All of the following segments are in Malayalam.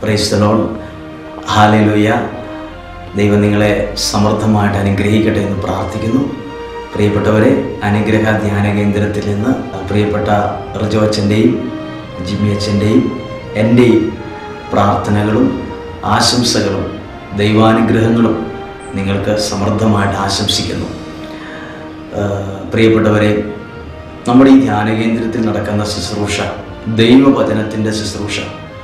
പ്രൈസ്തലോൺ ഹാലലുയ ദൈവം നിങ്ങളെ സമൃദ്ധമായിട്ട് അനുഗ്രഹിക്കട്ടെ എന്ന് പ്രാർത്ഥിക്കുന്നു പ്രിയപ്പെട്ടവരെ അനുഗ്രഹ ധ്യാന കേന്ദ്രത്തിൽ നിന്ന് പ്രിയപ്പെട്ട റിജോ അച്ഛൻ്റെയും ജിമ്മി അച്ഛൻ്റെയും എൻ്റെയും പ്രാർത്ഥനകളും ആശംസകളും ദൈവാനുഗ്രഹങ്ങളും നിങ്ങൾക്ക് സമൃദ്ധമായിട്ട് ആശംസിക്കുന്നു ആഹ് പ്രിയപ്പെട്ടവരെ നമ്മുടെ ഈ ധ്യാന കേന്ദ്രത്തിൽ നടക്കുന്ന ശുശ്രൂഷ ദൈവവചനത്തിൻ്റെ ശുശ്രൂഷ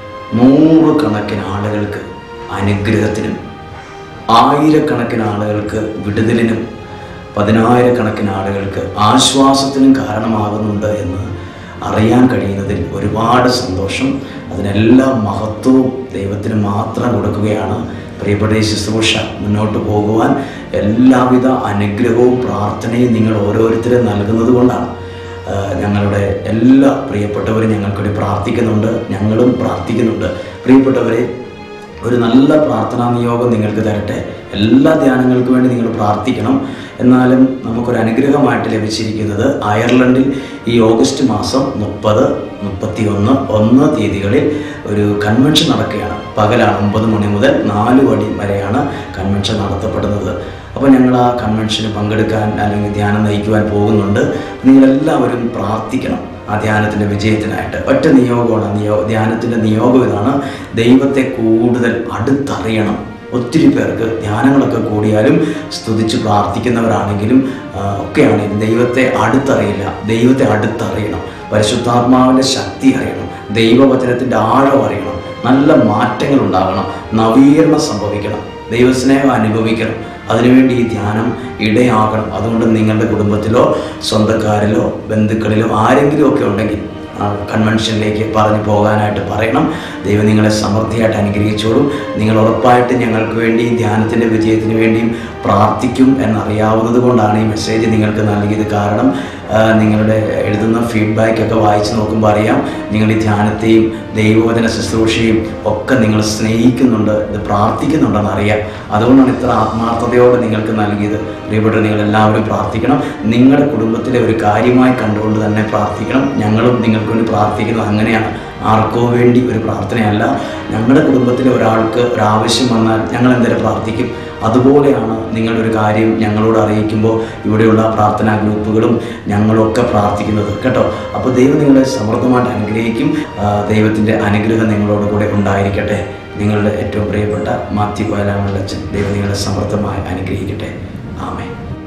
നൂറുകണക്കിന് ആളുകൾക്ക് അനുഗ്രഹത്തിനും ആയിരക്കണക്കിന് ആളുകൾക്ക് വിടുതലിനും പതിനായിരക്കണക്കിന് ആളുകൾക്ക് ആശ്വാസത്തിനും കാരണമാകുന്നുണ്ട് എന്ന് അറിയാൻ കഴിയുന്നതിൽ ഒരുപാട് സന്തോഷം അതിനെല്ലാ മഹത്വവും ദൈവത്തിന് മാത്രം കൊടുക്കുകയാണ് പ്രിയപ്പെട്ട ഈ ശുശ്രൂഷ മുന്നോട്ട് പോകുവാൻ എല്ലാവിധ അനുഗ്രഹവും പ്രാർത്ഥനയും നിങ്ങൾ ഓരോരുത്തരും നൽകുന്നത് കൊണ്ടാണ് ആ, ഞങ്ങളുടെ എല്ലാ പ്രിയപ്പെട്ടവരും ഞങ്ങൾക്ക് വേണ്ടി പ്രാർത്ഥിക്കുന്നുണ്ട് ഞങ്ങളും പ്രാർത്ഥിക്കുന്നുണ്ട് പ്രിയപ്പെട്ടവരെ ഒരു നല്ല പ്രാർത്ഥനാ നിയോഗം നിങ്ങൾക്ക് തരട്ടെ എല്ലാ ധ്യാനങ്ങൾക്കും വേണ്ടി നിങ്ങൾ പ്രാർത്ഥിക്കണം എന്നാലും നമുക്കൊരു അനുഗ്രഹമായിട്ട് ലഭിച്ചിരിക്കുന്നത് അയർലൻഡിൽ ഈ ഓഗസ്റ്റ് മാസം മുപ്പത് മുപ്പത്തി ഒന്ന് ഒന്ന് തീയതികളിൽ ഒരു കൺവെൻഷൻ നടക്കുകയാണ് പകലാണ് ഒമ്പത് മണി മുതൽ നാല് മണി വരെയാണ് കൺവെൻഷൻ നടത്തപ്പെടുന്നത് അപ്പോൾ ഞങ്ങൾ ആ കൺവെൻഷന് പങ്കെടുക്കാൻ അല്ലെങ്കിൽ ധ്യാനം നയിക്കുവാൻ പോകുന്നുണ്ട് നിങ്ങളെല്ലാവരും പ്രാർത്ഥിക്കണം ആ ധ്യാനത്തിൻ്റെ വിജയത്തിനായിട്ട് ഒറ്റ നിയോഗമാണ് നിയോ ധ്യാനത്തിൻ്റെ നിയോഗം ഇതാണ് ദൈവത്തെ കൂടുതൽ അടുത്തറിയണം ഒത്തിരി പേർക്ക് ധ്യാനങ്ങളൊക്കെ കൂടിയാലും സ്തുതിച്ച് പ്രാർത്ഥിക്കുന്നവരാണെങ്കിലും ആ, ഒക്കെയാണെങ്കിലും ദൈവത്തെ അടുത്തറിയില്ല ദൈവത്തെ അടുത്തറിയണം പരിശുദ്ധാത്മാവിൻ്റെ ശക്തി അറിയണം ദൈവവചനത്തിൻ്റെ ആഴം അറിയണം നല്ല മാറ്റങ്ങൾ ഉണ്ടാകണം നവീകരണം സംഭവിക്കണം ദൈവസ്നേഹം അനുഭവിക്കണം അതിനുവേണ്ടി ഈ ധ്യാനം ഇടയാകണം അതുകൊണ്ട് നിങ്ങളുടെ കുടുംബത്തിലോ സ്വന്തക്കാരിലോ ബന്ധുക്കളിലോ ആരെങ്കിലും ഒക്കെ ഉണ്ടെങ്കിൽ ആ കൺവെൻഷനിലേക്ക് പറഞ്ഞു പോകാനായിട്ട് പറയണം ദൈവം നിങ്ങളെ സമൃദ്ധിയായിട്ട് അനുഗ്രഹിച്ചോളും നിങ്ങൾ ഉറപ്പായിട്ട് ഞങ്ങൾക്ക് വേണ്ടി ധ്യാനത്തിൻ്റെ വിജയത്തിന് വേണ്ടിയും പ്രാർത്ഥിക്കും എന്നറിയാവുന്നത് കൊണ്ടാണ് ഈ മെസ്സേജ് നിങ്ങൾക്ക് നൽകിയത് കാരണം ആ, നിങ്ങളുടെ എഴുതുന്ന ഫീഡ്ബാക്ക് ഒക്കെ വായിച്ച് നോക്കുമ്പോൾ അറിയാം നിങ്ങൾ ഈ ധ്യാനത്തെയും ദൈവവചന ശുശ്രൂഷയും ഒക്കെ നിങ്ങൾ സ്നേഹിക്കുന്നുണ്ട് ഇത് പ്രാർത്ഥിക്കുന്നുണ്ടെന്ന് അറിയാം അതുകൊണ്ടാണ് ഇത്ര ആത്മാർത്ഥതയോടെ നിങ്ങൾക്ക് നൽകിയത് പ്രിയപ്പെട്ട നിങ്ങൾ എല്ലാവരും പ്രാർത്ഥിക്കണം നിങ്ങളുടെ കുടുംബത്തിലെ ഒരു കാര്യമായി കണ്ടുകൊണ്ട് തന്നെ പ്രാർത്ഥിക്കണം ഞങ്ങളും നിങ്ങൾക്ക് വേണ്ടി പ്രാർത്ഥിക്കുന്നത് അങ്ങനെയാണ് ആർക്കോ വേണ്ടി ഒരു പ്രാർത്ഥനയല്ല ഞങ്ങളുടെ കുടുംബത്തിലെ ഒരാൾക്ക് ഒരാവശ്യം വന്നാൽ ഞങ്ങൾ എന്തായാലും പ്രാർത്ഥിക്കും അതുപോലെയാണ് നിങ്ങളൊരു കാര്യം ഞങ്ങളോട് അറിയിക്കുമ്പോൾ ഇവിടെയുള്ള പ്രാർത്ഥനാ ഗ്രൂപ്പുകളും ഞങ്ങളൊക്കെ പ്രാർത്ഥിക്കുന്നത് കേട്ടോ അപ്പോൾ ദൈവം നിങ്ങളെ സമൃദ്ധമായിട്ട് അനുഗ്രഹിക്കും ആ, ദൈവത്തിൻ്റെ അനുഗ്രഹം നിങ്ങളോട് കൂടെ ഉണ്ടായിരിക്കട്ടെ നിങ്ങളുടെ ഏറ്റവും പ്രിയപ്പെട്ട മാത്യു കോയലാമല്ലച്ചൻ ദൈവം നിങ്ങളെ സമൃദ്ധമായി അനുഗ്രഹിക്കട്ടെ ആമേ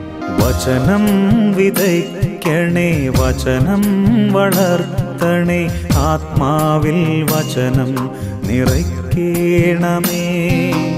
വചനം വിതയ്ക്കണേ വചനം വളർത്തണേ ആത്മാവിൽ വചനം നിറയ്ക്കണമേ